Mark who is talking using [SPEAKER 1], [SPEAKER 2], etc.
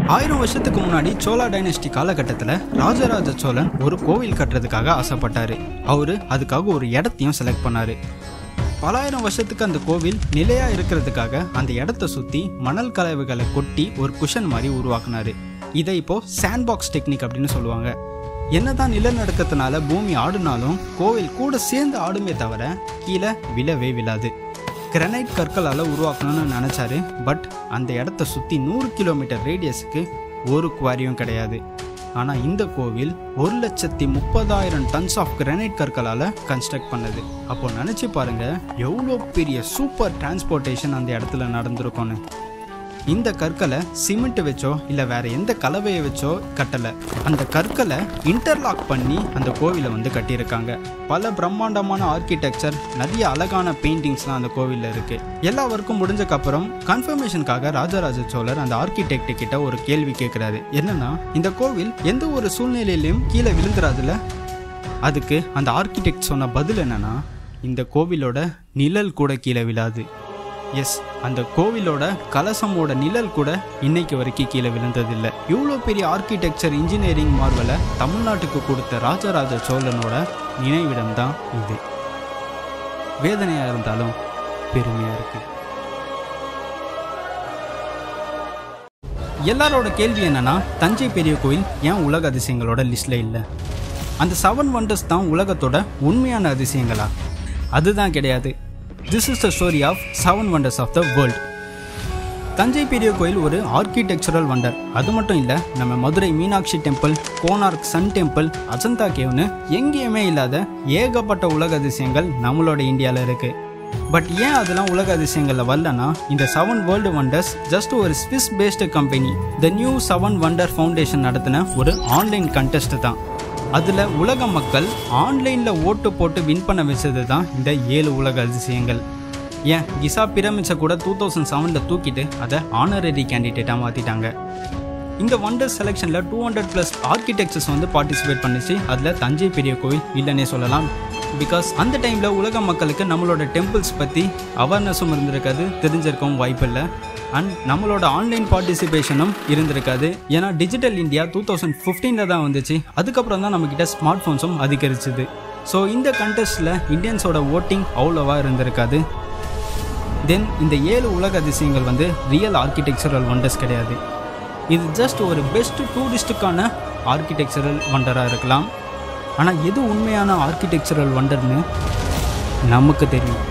[SPEAKER 1] ஆயிரம் வருஷத்துக்கு முன்னாடி சோழா டைனஸ்டி காலகட்டத்தில் ராஜராஜ சோழன் ஒரு கோவில் கட்டுறதுக்காக ஆசைப்பட்டாரு அவரு அதுக்காக ஒரு இடத்தையும் செலக்ட் பண்ணாரு பலாயிரம் வருஷத்துக்கு அந்த கோவில் நிலையா இருக்கிறதுக்காக அந்த இடத்த சுத்தி மணல் கலவைகளை கொட்டி ஒரு குஷன் மாதிரி உருவாக்குனாரு இதை இப்போ சாண்ட் பாக்ஸ் டெக்னிக் அப்படின்னு சொல்லுவாங்க என்னதான் நிலநடுக்கத்தினால பூமி ஆடுனாலும் கோவில் கூட சேர்ந்து ஆடுமே தவிர கீழே விழவே விழாது கிரனைட் கற்களால் உருவாக்கணும்னு நினச்சாரு பட் அந்த இடத்த சுற்றி நூறு கிலோமீட்டர் ரேடியஸுக்கு ஒரு குவாரியும் கிடையாது ஆனால் இந்த கோவில் ஒரு லட்சத்தி முப்பதாயிரம் டன்ஸ் ஆஃப் கிரானைட் கற்களால் கன்ஸ்ட்ரக்ட் பண்ணது அப்போ நினச்சி பாருங்க எவ்வளோ பெரிய சூப்பர் டிரான்ஸ்போர்ட்டேஷன் அந்த இடத்துல நடந்திருக்கும்னு இந்த கற்களை சிமெண்ட் வச்சோ இல்லை வேற எந்த கலவையை வச்சோ கட்டலை அந்த கற்களை இன்டர்லாக் பண்ணி அந்த கோவிலை வந்து கட்டியிருக்காங்க பல பிரம்மாண்டமான ஆர்கிடெக்சர் நிறைய அழகான பெயிண்டிங்ஸ்லாம் அந்த கோவிலில் இருக்கு எல்லா ஒர்க்கும் முடிஞ்சக்கப்புறம் கன்ஃபர்மேஷனுக்காக ராஜராஜ சோழர் அந்த ஆர்கிடெக்ட் கிட்ட ஒரு கேள்வி கேட்குறாரு என்னன்னா இந்த கோவில் எந்த ஒரு சூழ்நிலையிலையும் கீழே விழுந்துராதுல அதுக்கு அந்த ஆர்கிடெக்ட் சொன்ன பதில் என்னன்னா இந்த கோவிலோட நிழல் கூட கீழே விழாது எஸ் அந்த கோவிலோட கலசமோட நிழல் கூட இன்னைக்கு வரைக்கும் கீழே விழுந்ததில்லை இவ்வளோ பெரிய ஆர்கிடெக்சர் இன்ஜினியரிங் மார்வலை தமிழ்நாட்டுக்கு கொடுத்த ராஜராஜ சோழனோட நினைவிடம் தான் இது வேதனையாக இருந்தாலும் பெருமையாக இருக்கு எல்லாரோட கேள்வி என்னன்னா தஞ்சை பெரிய கோயில் ஏன் உலக அதிசயங்களோட லிஸ்ட்ல இல்லை அந்த செவன் வண்டர்ஸ் தான் உலகத்தோட உண்மையான அதிசயங்களா அதுதான் கிடையாது this is the story of seven wonders of the world Thanjai பெரிய கோயில் ஒரு ஆர்கிடெக்சரல் வண்டர் அது மட்டும் இல்லை நம்ம Madurai Meenakshi temple Konark sun temple Ajanta கேவ்னு எங்கேயுமே இல்லாத ஏகப்பட்ட உலக அதிசயங்கள் நம்மளோட இந்தியாவில் இருக்குது பட் ஏன் அதெல்லாம் உலக அதிசயங்களில் வரலனா இந்த செவன் வேர்ல்டு வண்டர்ஸ் ஜஸ்ட் ஒரு Swiss based company the new seven wonder foundation நடத்தின ஒரு ஆன்லைன் கண்டெஸ்ட் தான் அதில் உலக மக்கள் ஆன்லைனில் ஓட்டு போட்டு வின் பண்ண வச்சது தான் இந்த ஏழு உலக அதிசயங்கள் ஏன் கிசா பிரமிட்ஸை கூட டூ தௌசண்ட் செவனில் தூக்கிட்டு அதை ஆனரரி கேண்டிடேட்டாக மாற்றிட்டாங்க இந்த வண்டர் செலெக்ஷனில் டூ ஹண்ட்ரட் ப்ளஸ் ஆர்கிடெக்சர்ஸ் வந்து பார்ட்டிசிபேட் பண்ணிச்சு அதில் தஞ்சை பெரிய கோவில் இல்லைன்னே சொல்லலாம் பிகாஸ் அந்த டைமில் உலக மக்களுக்கு நம்மளோட டெம்பிள்ஸ் பற்றி அவேர்னஸும் இருந்திருக்காது தெரிஞ்சிருக்கவும் வாய்ப்பில்லை அண்ட் நம்மளோட ஆன்லைன் பார்ட்டிசிபேஷனும் இருந்திருக்காது ஏன்னா டிஜிட்டல் இந்தியா டூ தௌசண்ட் ஃபிஃப்டீனில் தான் வந்துச்சு அதுக்கப்புறம் தான் நம்மக்கிட்ட ஸ்மார்ட் ஃபோன்ஸும் அதிகரிச்சுது ஸோ இந்த கண்டெஸ்ட்டில் இந்தியன்ஸோட ஓட்டிங் அவ்வளோவா இருந்திருக்காது தென் இந்த ஏழு உலக அதிசயங்கள் வந்து ரியல் ஆர்கிடெக்சரல் வண்டர்ஸ் கிடையாது இது ஜஸ்ட் ஒரு பெஸ்ட் டூரிஸ்ட்டுக்கான ஆர்கிடெக்சரல் வண்டராக இருக்கலாம் ஆனால் எது உண்மையான ஆர்கிடெக்சரல் வண்டர்னு நமக்கு தெரியும்